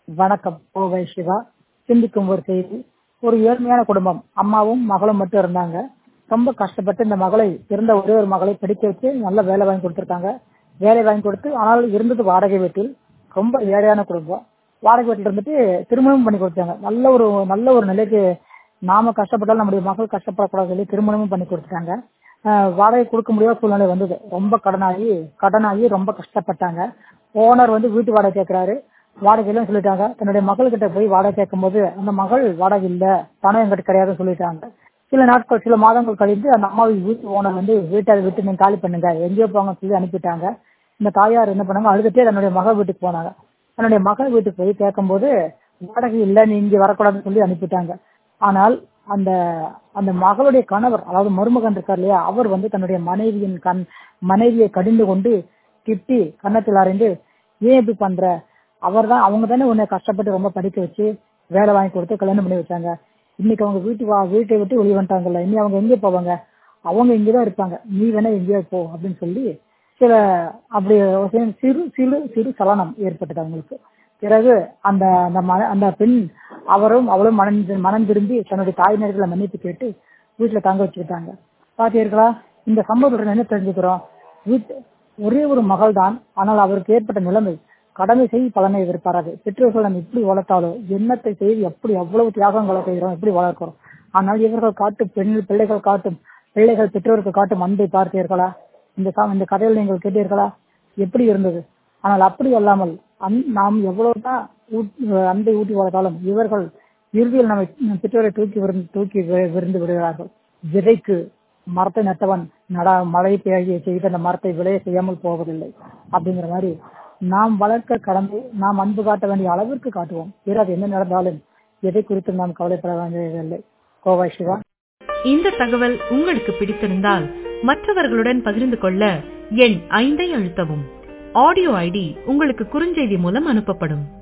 வணக்கம் கோவை சிவா சிந்திக்கும் ஒரு செய்தி ஒரு ஏழ்மையான குடும்பம் அம்மாவும் மகளும் மட்டும் இருந்தாங்க ரொம்ப கஷ்டப்பட்டு இந்த மகளை இருந்த ஒரே ஒரு மகளை படிக்க வச்சு நல்ல வேலை வாங்கி கொடுத்துருக்காங்க வேலை வாங்கி கொடுத்து ஆனால் இருந்தது வாடகை வீட்டில் ரொம்ப ஏழையான குடும்பம் வாடகை வீட்டில் இருந்துட்டு திருமணம் பண்ணி கொடுத்தாங்க நல்ல ஒரு நல்ல ஒரு நிலைக்கு நாம கஷ்டப்பட்டாலும் நம்முடைய மகள் கஷ்டப்படக்கூடாது சொல்லி திருமணமும் பண்ணி கொடுத்துட்டாங்க ஆஹ் வாடகை கொடுக்க முடியாத சூழ்நிலை வந்தது ரொம்ப கடனாகி கடனாகி ரொம்ப கஷ்டப்பட்டாங்க ஓனர் வந்து வீட்டு வாடகை கேட்கிறாரு வாடகையிலும் சொல்லிட்டாங்க தன்னுடைய மகள்கிட்ட போய் வாடகை கேட்கும்போது அந்த மகள் வாடகை இல்ல பணம் எங்கிட்ட கிடையாதுன்னு சொல்லிட்டாங்க சில நாட்கள் சில மாதங்கள் கழிந்து அந்த அம்மாவை வீட்டு ஓனர் வந்து வீட்டை விட்டு நீங்க காலி பண்ணுங்க எங்கேயோ போங்கன்னு சொல்லி அனுப்பிட்டாங்க இந்த தாயார் என்ன பண்ணாங்க அழுதுட்டே தன்னுடைய மகள் வீட்டுக்கு போனாங்க தன்னுடைய மகள் வீட்டுக்கு போய் கேட்கும்போது வாடகை இல்ல நீ இங்க வரக்கூடாதுன்னு சொல்லி அனுப்பிட்டாங்க ஆனால் அந்த அந்த மகளுடைய கணவர் அதாவது மருமகன் இருக்கார் இல்லையா அவர் வந்து தன்னுடைய மனைவியின் கண் மனைவியை கடிந்து கொண்டு திட்டி கன்னத்தில் அறைந்து ஏன் இப்படி பண்ற அவர் தான் அவங்க தானே உன்னை கஷ்டப்பட்டு ரொம்ப படிக்க வச்சு வேலை வாங்கி கொடுத்து கல்யாணம் பண்ணி வச்சாங்க இன்னைக்கு அவங்க வீட்டு வா வீட்டை விட்டு வெளியே வந்துட்டாங்கல்ல இனி அவங்க எங்கே போவாங்க அவங்க இங்கதான் இருப்பாங்க நீ வேணா எங்கேயோ போ அப்படின்னு சொல்லி சில அப்படி ஒரு சிறு சிறு சிறு சலனம் ஏற்பட்டது அவங்களுக்கு பிறகு அந்த அந்த மன அந்த பெண் அவரும் அவளும் மனம் மனம் திரும்பி தன்னுடைய தாயினர்களை மன்னிப்பு கேட்டு வீட்டுல தங்க வச்சுக்கிட்டாங்க பாத்தீர்களா இந்த சம்பவத்துடன் என்ன தெரிஞ்சுக்கிறோம் வீட்டு ஒரே ஒரு மகள் தான் ஆனால் அவருக்கு ஏற்பட்ட நிலைமை கடமை செய்து பலனை எதிர்பாராது பெற்றோர்கள் நம்ம எப்படி வளர்த்தாலும் எண்ணத்தை செய்து எப்படி எவ்வளவு தியாகங்களை செய்கிறோம் எப்படி வளர்க்கிறோம் ஆனால் இவர்கள் காட்டும் பெண் பிள்ளைகள் காட்டும் பிள்ளைகள் பெற்றோருக்கு காட்டும் அன்பை பார்த்தீர்களா இந்த சா- இந்த கதையில் நீங்கள் கேட்டீர்களா எப்படி இருந்தது ஆனால் அப்படி அல்லாமல் அந் நாம் எவ்வளவுதான் ஊட்- அன்பை ஊட்டி வளர்த்தாலும் இவர்கள் இறுதியில் நம்மை பெற்றோரை தூக்கி விருந்து தூக்கி வி- விருந்து விடுகிறார்கள் விதைக்கு மரத்தை நட்டவன் நடா மழை பெய்ய செய்து அந்த மரத்தை விளைய செய்யாமல் போவதில்லை அப்படிங்கிற மாதிரி நாம் வளர்க்க கடந்து நாம் அன்பு காட்ட வேண்டிய அளவிற்கு காட்டுவோம் பிறகு என்ன நடந்தாலும் எதை குறித்து நாம் கவலைப்பட வேண்டியதில்லை கோவை சிவா இந்த தகவல் உங்களுக்கு பிடித்திருந்தால் மற்றவர்களுடன் பகிர்ந்து கொள்ள எண் ஐந்தை அழுத்தவும் ஆடியோ ஐடி உங்களுக்கு குறுஞ்செய்தி மூலம் அனுப்பப்படும்